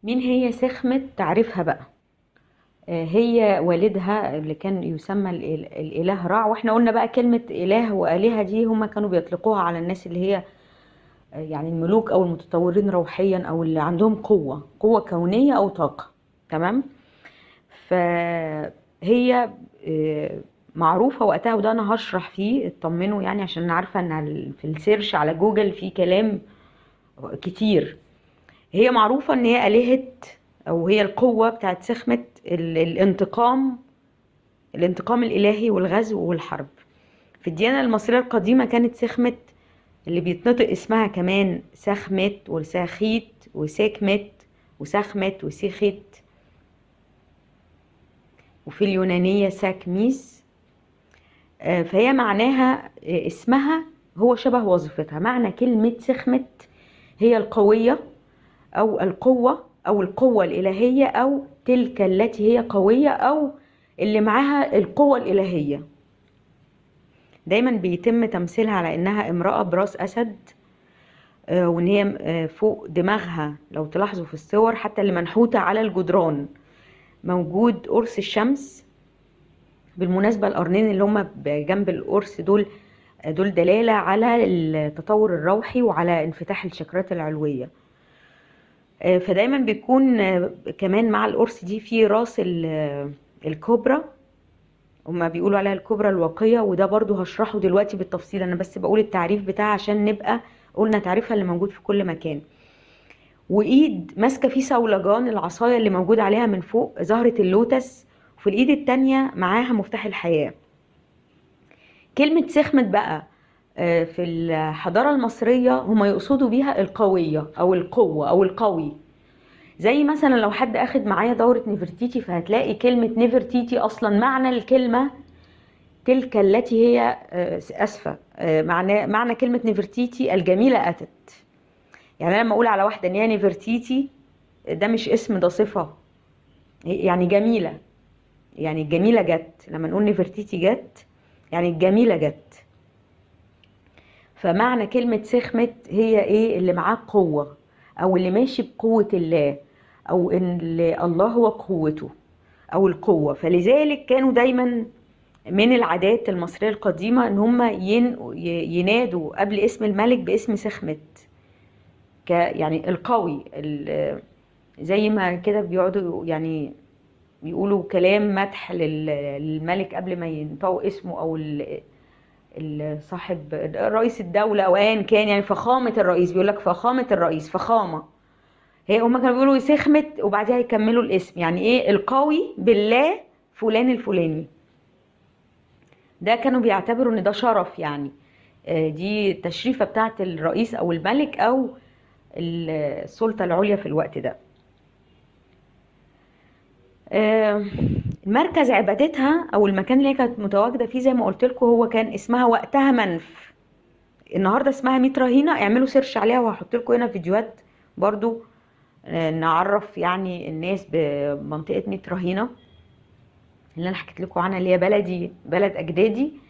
مين هي سخمة تعرفها بقى آه، هي والدها اللي كان يسمى الإل- الإله رع واحنا قلنا بقى كلمة إله وآلهة دي هما كانوا بيطلقوها على الناس اللي هي آه، يعني الملوك أو المتطورين روحيا أو اللي عندهم قوة قوة كونية أو طاقة تمام فهي آه، معروفة وقتها وده أنا هشرح فيه اطمنوا يعني عشان أنا عارفة إن على- في السيرش على جوجل في كلام كتير هي معروفة إن هي آلهة أو هي القوة بتاعت سخمة ال- الانتقام الانتقام الإلهي والغزو والحرب في الديانة المصرية القديمة كانت سخمة اللي بيتنطق اسمها كمان سخمت وساخيت وساكمت وسخمت وسيخت وفي اليونانية ساكميس آه، فهي معناها آه، اسمها هو شبه وظيفتها معنى كلمة سخمت هي القوية أو القوة أو القوة الإلهية أو تلك التي هي قوية أو اللي معاها القوة الإلهية دايما بيتم تمثيلها على إنها امرأة براس أسد آه، وإن هي آه، فوق دماغها لو تلاحظوا في الصور حتى اللي منحوتة على الجدران موجود قرص الشمس بالمناسبة القرنين اللي هم جنب القرص دول دول دلالة على التطور الروحي وعلى انفتاح الشكرات العلوية آه، فدايما بيكون آه، كمان مع القرص دي في راس ال- الكوبرا هما بيقولوا عليها الكوبرا الواقية وده برضو هشرحه دلوقتي بالتفصيل انا بس بقول التعريف بتاعها عشان نبقى قلنا تعريفها اللي موجود في كل مكان وايد ماسكه فيه صولجان العصايه اللي موجود عليها من فوق زهره اللوتس وفي الايد التانية معاها مفتاح الحياه كلمه سخمت بقى آه، في الحضاره المصريه هما يقصدوا بيها القويه او القوه او القوي زي مثلا لو حد اخد معايا دورة نفرتيتي فهتلاقي كلمة نفرتيتي اصلا معنى الكلمة تلك التي هي آه، اسفة آه، معنى معنى كلمة نفرتيتي الجميلة اتت يعني انا لما اقول على واحدة ان هي نفرتيتي ده مش اسم ده صفة يعني جميلة يعني الجميلة جت لما نقول نفرتيتي جت يعني الجميلة جت فمعنى كلمة سخمت هي ايه اللي معاه قوة او اللي ماشي بقوة الله او ان اللي الله هو قوته او القوة فلذلك كانوا دايما من العادات المصرية القديمة ان هم ين... ي- ينادوا قبل اسم الملك باسم سخمت ك يعني القوي ال... زي ما كده بيقعدوا يعني بيقولوا كلام مدح لل... للملك قبل ما ينطقوا اسمه او ال... ال- صاحب رئيس الدولة او ايا كان يعني فخامة الرئيس بيقول لك فخامة الرئيس فخامة هي هما كانوا بيقولوا سخمت وبعدها يكملوا الاسم يعني ايه القوي بالله فلان الفلاني ده كانوا بيعتبروا ان ده شرف يعني آه، دي التشريفة بتاعت الرئيس او الملك او ال- السلطة العليا في الوقت ده آه، مركز عبادتها او المكان اللي هي كانت متواجدة فيه زي ما قلت لكم هو كان اسمها وقتها منف النهارده اسمها ميت رهينة اعملوا سيرش عليها وهحط لكم هنا فيديوهات برضو آه، نعرف يعني الناس بمنطقة ميت رهينة اللي انا حكيت لكم عنها اللي هي بلدي بلد اجدادي